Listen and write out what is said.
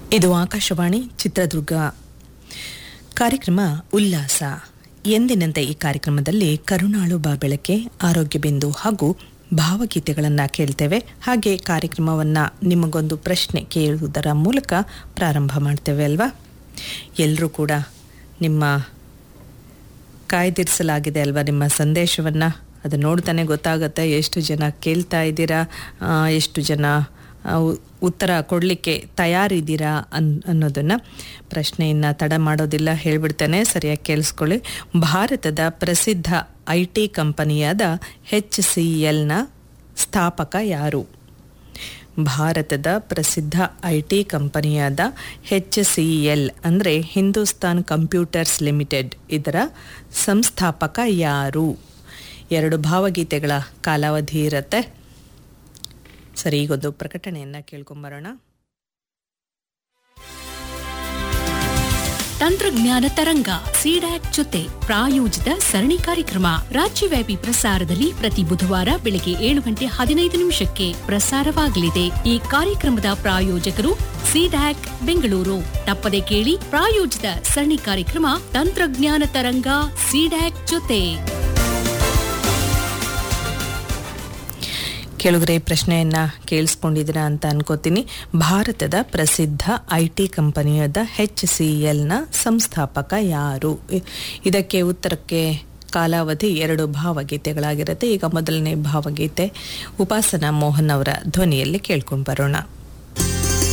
ಇದು ಆಕಾಶವಾಣಿ ಚಿತ್ರದುರ್ಗ ಕಾರ್ಯಕ್ರಮ ಉಲ್ಲಾಸ ಎಂದಿನಂತೆ ಈ ಕಾರ್ಯಕ್ರಮದಲ್ಲಿ ಕರುಣಾಳು ಬಾ ಬೆಳಕೆ ಆರೋಗ್ಯ ಬಿಂದು ಹಾಗೂ ಭಾವಗೀತೆಗಳನ್ನು ಕೇಳ್ತೇವೆ ಹಾಗೆ ಕಾರ್ಯಕ್ರಮವನ್ನು ನಿಮಗೊಂದು ಪ್ರಶ್ನೆ ಕೇಳುವುದರ ಮೂಲಕ ಪ್ರಾರಂಭ ಮಾಡ್ತೇವೆ ಅಲ್ವಾ ಎಲ್ಲರೂ ಕೂಡ ನಿಮ್ಮ ಕಾಯ್ದಿರಿಸಲಾಗಿದೆ ಅಲ್ವಾ ನಿಮ್ಮ ಸಂದೇಶವನ್ನು ಅದು ನೋಡ್ತಾನೆ ಗೊತ್ತಾಗುತ್ತೆ ಎಷ್ಟು ಜನ ಕೇಳ್ತಾ ಇದ್ದೀರಾ ಆ, ಎಷ್ಟು ಜನ ಆ, ಉ- ಉತ್ತರ ಕೊಡಲಿಕ್ಕೆ ತಯಾರಿದ್ದೀರಾ ಅನ್ ಅನ್ನೋದನ್ನು ಪ್ರಶ್ನೆಯನ್ನು ತಡ ಮಾಡೋದಿಲ್ಲ ಹೇಳ್ಬಿಡ್ತೇನೆ ಸರಿಯಾಗಿ ಕೇಳಿಸ್ಕೊಳ್ಳಿ ಭಾರತದ ಪ್ರಸಿದ್ಧ ಐ ಟಿ ಕಂಪನಿಯಾದ ಹೆಚ್ ಸಿ ಎಲ್ನ ಸ್ಥಾಪಕ ಯಾರು ಭಾರತದ ಪ್ರಸಿದ್ಧ ಐ ಟಿ ಕಂಪನಿಯಾದ ಹೆಚ್ ಸಿ ಎಲ್ ಅಂದರೆ ಹಿಂದೂಸ್ತಾನ್ ಕಂಪ್ಯೂಟರ್ಸ್ ಲಿಮಿಟೆಡ್ ಇದರ ಸಂಸ್ಥಾಪಕ ಯಾರು ಎರಡು ಭಾವಗೀತೆಗಳ ಕಾಲಾವಧಿ ಇರುತ್ತೆ ಸರಿ ಈಗೊಂದು ಪ್ರಕಟಣೆಯನ್ನು ಕೇಳ್ಕೊಂಬರೋಣ ತಂತ್ರಜ್ಞಾನ ತರಂಗ ಸಿಡ್ಯಾಕ್ ಜೊತೆ ಪ್ರಾಯೋಜಿತ ಸರಣಿ ಕಾರ್ಯಕ್ರಮ ರಾಜ್ಯವ್ಯಾಪಿ ಪ್ರಸಾರದಲ್ಲಿ ಪ್ರತಿ ಬುಧವಾರ ಬೆಳಗ್ಗೆ ಏಳು ಗಂಟೆ ಹದಿನೈದು ನಿಮಿಷಕ್ಕೆ ಪ್ರಸಾರವಾಗಲಿದೆ ಈ ಕಾರ್ಯಕ್ರಮದ ಪ್ರಾಯೋಜಕರು ಸಿಡ್ಯಾಕ್ ಬೆಂಗಳೂರು ತಪ್ಪದೆ ಕೇಳಿ ಪ್ರಾಯೋಜಿತ ಸರಣಿ ಕಾರ್ಯಕ್ರಮ ತಂತ್ರಜ್ಞಾನ ತರಂಗ ಸಿಡ್ಯಾಕ್ ಜೊತೆ ಕೇಳುಗರೆ ಈ ಪ್ರಶ್ನೆಯನ್ನು ಕೇಳಿಸ್ಕೊಂಡಿದ್ದೀರಾ ಅಂತ ಅನ್ಕೋತೀನಿ ಭಾರತದ ಪ್ರಸಿದ್ಧ ಐ ಟಿ ಕಂಪನಿಯಾದ ಹೆಚ್ ಸಿ ಎಲ್ನ ಸಂಸ್ಥಾಪಕ ಯಾರು ಇ- ಇದಕ್ಕೆ ಉತ್ತರಕ್ಕೆ ಕಾಲಾವಧಿ ಎರಡು ಭಾವಗೀತೆಗಳಾಗಿರುತ್ತೆ ಈಗ ಮೊದಲನೇ ಭಾವಗೀತೆ ಉಪಾಸನಾ ಮೋಹನ್ ಅವರ ಧ್ವನಿಯಲ್ಲಿ ಕೇಳ್ಕೊಂಡು ಬರೋಣ